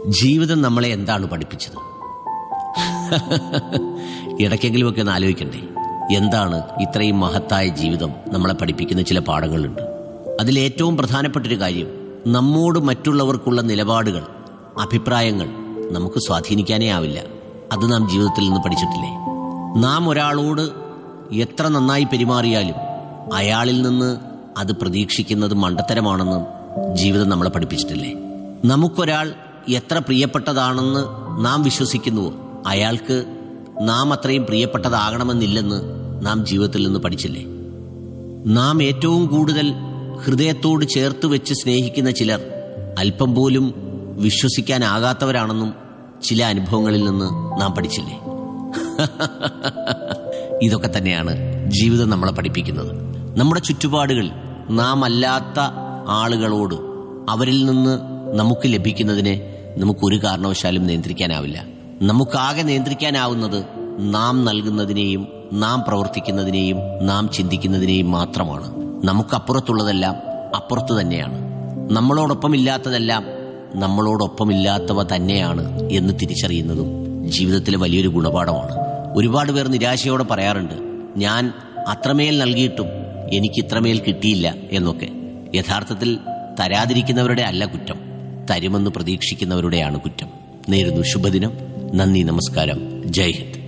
ജീവിതം നമ്മളെ എന്താണ് പഠിപ്പിച്ചത് ഇടയ്ക്കെങ്കിലുമൊക്കെ ഒന്ന് ആലോചിക്കണ്ടേ എന്താണ് ഇത്രയും മഹത്തായ ജീവിതം നമ്മളെ പഠിപ്പിക്കുന്ന ചില പാഠങ്ങളുണ്ട് അതിലേറ്റവും പ്രധാനപ്പെട്ടൊരു കാര്യം നമ്മോട് മറ്റുള്ളവർക്കുള്ള നിലപാടുകൾ അഭിപ്രായങ്ങൾ നമുക്ക് സ്വാധീനിക്കാനേ ആവില്ല അത് നാം ജീവിതത്തിൽ നിന്ന് പഠിച്ചിട്ടില്ലേ നാം ഒരാളോട് എത്ര നന്നായി പെരുമാറിയാലും അയാളിൽ നിന്ന് അത് പ്രതീക്ഷിക്കുന്നത് മണ്ടത്തരമാണെന്ന് ജീവിതം നമ്മളെ പഠിപ്പിച്ചിട്ടില്ലേ നമുക്കൊരാൾ എത്ര പ്രിയപ്പെട്ടതാണെന്ന് നാം വിശ്വസിക്കുന്നുവോ അയാൾക്ക് നാം അത്രയും പ്രിയപ്പെട്ടതാകണമെന്നില്ലെന്ന് നാം ജീവിതത്തിൽ നിന്ന് പഠിച്ചില്ലേ നാം ഏറ്റവും കൂടുതൽ ഹൃദയത്തോട് ചേർത്ത് വെച്ച് സ്നേഹിക്കുന്ന ചിലർ അല്പം പോലും വിശ്വസിക്കാനാകാത്തവരാണെന്നും ചില അനുഭവങ്ങളിൽ നിന്ന് നാം പഠിച്ചില്ലേ ഇതൊക്കെ തന്നെയാണ് ജീവിതം നമ്മളെ പഠിപ്പിക്കുന്നത് നമ്മുടെ ചുറ്റുപാടുകൾ നാം അല്ലാത്ത ആളുകളോട് അവരിൽ നിന്ന് നമുക്ക് ലഭിക്കുന്നതിനെ നമുക്ക് ഒരു കാരണവശാലും നിയന്ത്രിക്കാനാവില്ല നമുക്കാകെ നിയന്ത്രിക്കാനാവുന്നത് നാം നൽകുന്നതിനെയും നാം പ്രവർത്തിക്കുന്നതിനെയും നാം ചിന്തിക്കുന്നതിനെയും മാത്രമാണ് നമുക്കപ്പുറത്തുള്ളതെല്ലാം അപ്പുറത്ത് തന്നെയാണ് നമ്മളോടൊപ്പം ഇല്ലാത്തതെല്ലാം നമ്മളോടൊപ്പമില്ലാത്തവ തന്നെയാണ് എന്ന് തിരിച്ചറിയുന്നതും ജീവിതത്തിലെ വലിയൊരു ഗുണപാഠമാണ് ഒരുപാട് പേർ നിരാശയോടെ പറയാറുണ്ട് ഞാൻ അത്രമേൽ നൽകിയിട്ടും എനിക്ക് ഇത്രമേൽ കിട്ടിയില്ല എന്നൊക്കെ യഥാർത്ഥത്തിൽ തരാതിരിക്കുന്നവരുടെ അല്ല കുറ്റം തരുമെന്ന് പ്രതീക്ഷിക്കുന്നവരുടെയാണ് കുറ്റം നേരുന്നു ശുഭദിനം നന്ദി നമസ്കാരം ജയ് ഹിന്ദ്